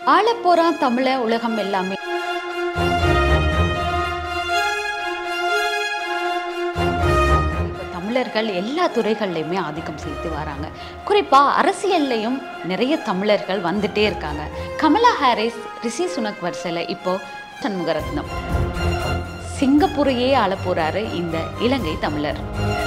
ஆளப்போறான் தமிழ உலகம் எல்லாமே இப்ப தமிழர்கள் எல்லா துறைகள்லையுமே ஆதிக்கம் செலுத்தி வராங்க குறிப்பா அரசியல்லையும் நிறைய தமிழர்கள் வந்துட்டே இருக்காங்க கமலா ஹாரிஸ் ரிஷி சுனக் வரிசையில் இப்போ சண்முகரத்னம் சிங்கப்பூரையே ஆள போறாரு இந்த இலங்கை தமிழர்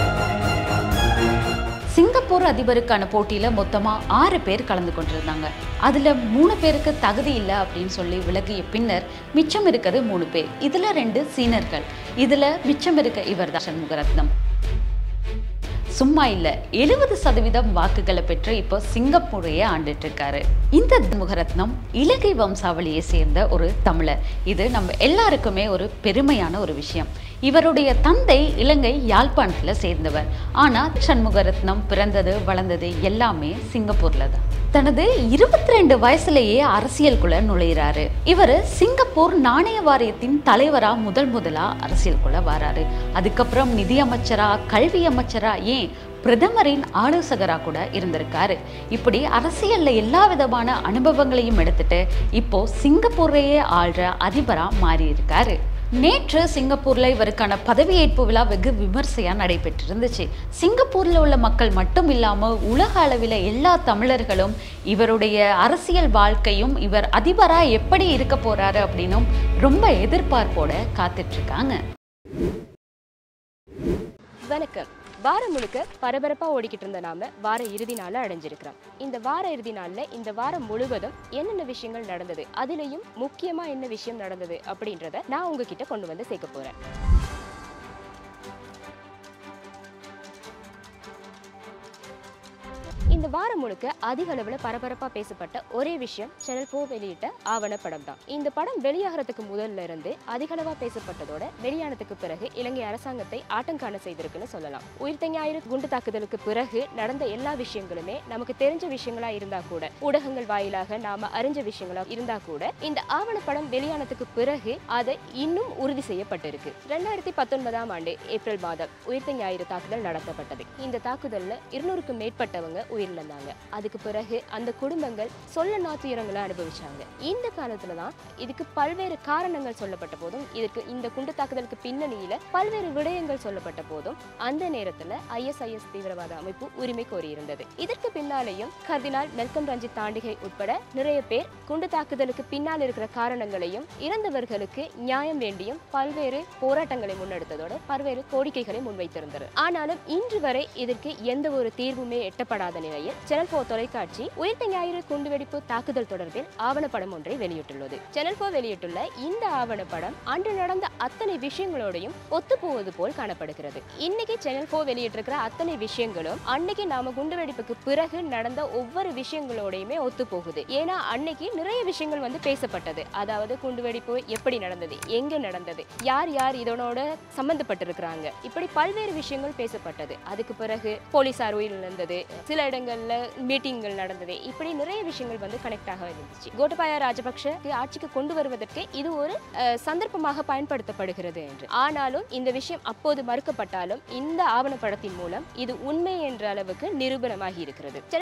சிங்கப்பூர் அதிபருக்கான போட்டியில மொத்தமா ஆறு பேர் கலந்து கொண்டிருந்தாங்க அதுல மூணு பேருக்கு தகுதி இல்லை அப்படின்னு சொல்லி விலகிய பின்னர் மிச்சம் இருக்கிறது மூணு பேர் இதுல ரெண்டு சீனர்கள் இதுல மிச்சம் இருக்க இவர் தான் சண்முகரத்னம் சும்மா இல்ல எழுபது சதவீதம் வாக்குகளை பெற்று இப்போ சிங்கப்பூரையே ஆண்டுட்டு இருக்காரு இந்த முகரத்னம் இலங்கை வம்சாவளியை சேர்ந்த ஒரு தமிழர் இது நம்ம எல்லாருக்குமே ஒரு பெருமையான ஒரு விஷயம் இவருடைய தந்தை இலங்கை யாழ்ப்பாணத்துல சேர்ந்தவர் ஆனா சண்முகரத்னம் பிறந்தது வளர்ந்தது எல்லாமே சிங்கப்பூர்ல தான் தனது இருபத்தி ரெண்டு வயசுலேயே அரசியலுக்குள்ள நுழையிறாரு இவர் சிங்கப்பூர் நாணய வாரியத்தின் தலைவரா முதல் முதலா அரசியலுக்குள்ள வராரு அதுக்கப்புறம் நிதியமைச்சரா கல்வி அமைச்சரா ஏன் பிரதமரின் ஆலோசகரா கூட இருந்திருக்காரு இப்படி அரசியல்ல எல்லா விதமான அனுபவங்களையும் எடுத்துட்டு இப்போ சிங்கப்பூரையே ஆள்ற அதிபரா மாறி இருக்காரு நேற்று சிங்கப்பூர்ல இவருக்கான பதவியேற்பு விழா வெகு விமர்சையா நடைபெற்றிருந்துச்சு சிங்கப்பூர்ல உள்ள மக்கள் மட்டும் இல்லாம உலக அளவில் எல்லா தமிழர்களும் இவருடைய அரசியல் வாழ்க்கையும் இவர் அதிபரா எப்படி இருக்க போறாரு அப்படின்னும் ரொம்ப எதிர்பார்ப்போட காத்துட்டு இருக்காங்க வணக்கம் வாரம் முழுக்க பரபரப்பா ஓடிக்கிட்டு இருந்த நாம வார இறுதி நாள அடைஞ்சிருக்கிறோம் இந்த வார இறுதி நாள்ல இந்த வாரம் முழுவதும் என்னென்ன விஷயங்கள் நடந்தது அதுலயும் முக்கியமா என்ன விஷயம் நடந்தது அப்படின்றத நான் உங்ககிட்ட கொண்டு வந்து சேர்க்க போறேன் இந்த வாரம் முழுக்க அதிக அளவுல பரபரப்பா பேசப்பட்ட ஒரே விஷயம் சேனல் போ வெளியிட்ட ஆவணப்படம் தான் இந்த படம் வெளியாகிறதுக்கு முதல்ல இருந்து அதிக அளவா பேசப்பட்டதோட வெளியானதுக்கு பிறகு இலங்கை அரசாங்கத்தை ஆட்டங்காண செய்திருக்குன்னு சொல்லலாம் உயிர்த்த ஞாயிறு குண்டு தாக்குதலுக்கு பிறகு நடந்த எல்லா விஷயங்களுமே நமக்கு தெரிஞ்ச விஷயங்களா இருந்தா கூட ஊடகங்கள் வாயிலாக நாம அறிஞ்ச விஷயங்களா இருந்தா கூட இந்த ஆவணப்படம் வெளியானதுக்கு பிறகு அதை இன்னும் உறுதி செய்யப்பட்டிருக்கு ரெண்டாயிரத்தி பத்தொன்பதாம் ஆண்டு ஏப்ரல் மாதம் உயிர்த்த ஞாயிறு தாக்குதல் நடத்தப்பட்டது இந்த தாக்குதல்ல இருநூறுக்கும் மேற்பட்டவங்க உயிரிழந்தாங்க அதுக்கு பிறகு அந்த குடும்பங்கள் சொல்ல நாத்துயரங்களை அனுபவிச்சாங்க இந்த காலத்துல தான் இதுக்கு பல்வேறு காரணங்கள் சொல்லப்பட்ட போதும் இதுக்கு இந்த குண்டு தாக்குதலுக்கு பின்னணியில பல்வேறு விடயங்கள் சொல்லப்பட்ட போதும் அந்த நேரத்துல ஐஎஸ்ஐஎஸ் தீவிரவாத அமைப்பு உரிமை கோரியிருந்தது இதற்கு பின்னாலேயும் கர்தினால் மெல்கம் ரஞ்சித் தாண்டிகை உட்பட நிறைய பேர் குண்டு தாக்குதலுக்கு பின்னால் இருக்கிற காரணங்களையும் இறந்தவர்களுக்கு நியாயம் வேண்டியும் பல்வேறு போராட்டங்களை முன்னெடுத்ததோட பல்வேறு கோரிக்கைகளை முன்வைத்திருந்தனர் ஆனாலும் இன்று வரை இதற்கு எந்த ஒரு தீர்வுமே எட்டப்படாத நிலையில் சேனல் போ தொலைக்காட்சி உயிர்த்த ஞாயிறு குண்டுவெடிப்பு தாக்குதல் தொடர்பில் ஆவணப்படம் ஒன்றை வெளியிட்டுள்ளது சேனல் போ வெளியிட்டுள்ள இந்த ஆவணப்படம் அன்று நடந்த அத்தனை விஷயங்களோடையும் ஒத்துப்போவது போல் காணப்படுகிறது இன்னைக்கு சேனல் போ வெளியிட்டிருக்கிற அத்தனை விஷயங்களும் அன்னைக்கு நாம குண்டுவெடிப்புக்கு பிறகு நடந்த ஒவ்வொரு விஷயங்களோடையுமே ஒத்து போகுது ஏன்னா அன்னைக்கு நிறைய விஷயங்கள் வந்து பேசப்பட்டது அதாவது குண்டுவெடிப்பு எப்படி நடந்தது எங்க நடந்தது யார் யார் இதனோட சம்பந்தப்பட்டிருக்கிறாங்க இப்படி பல்வேறு விஷயங்கள் பேசப்பட்டது அதுக்கு பிறகு போலீசார் உயிரிழந்தது சில இடங்கள்ல மீட்டிங்கள் நடந்தது இப்படி நிறைய விஷயங்கள் வந்து கனெக்ட் ஆக இருந்துச்சு கோட்டபாய ராஜபக்ஷ ஆட்சிக்கு கொண்டு வருவதற்கு இது ஒரு அஹ், சந்தர்ப்பமாக பயன்படுத்தப்படுகிறது என்று ஆனாலும் இந்த விஷயம் அப்போது மறுக்கப்பட்டாலும் இந்த ஆவணப்படத்தின் மூலம் இது உண்மை என்ற அளவுக்கு நிரூபணமாகி இருக்கிறது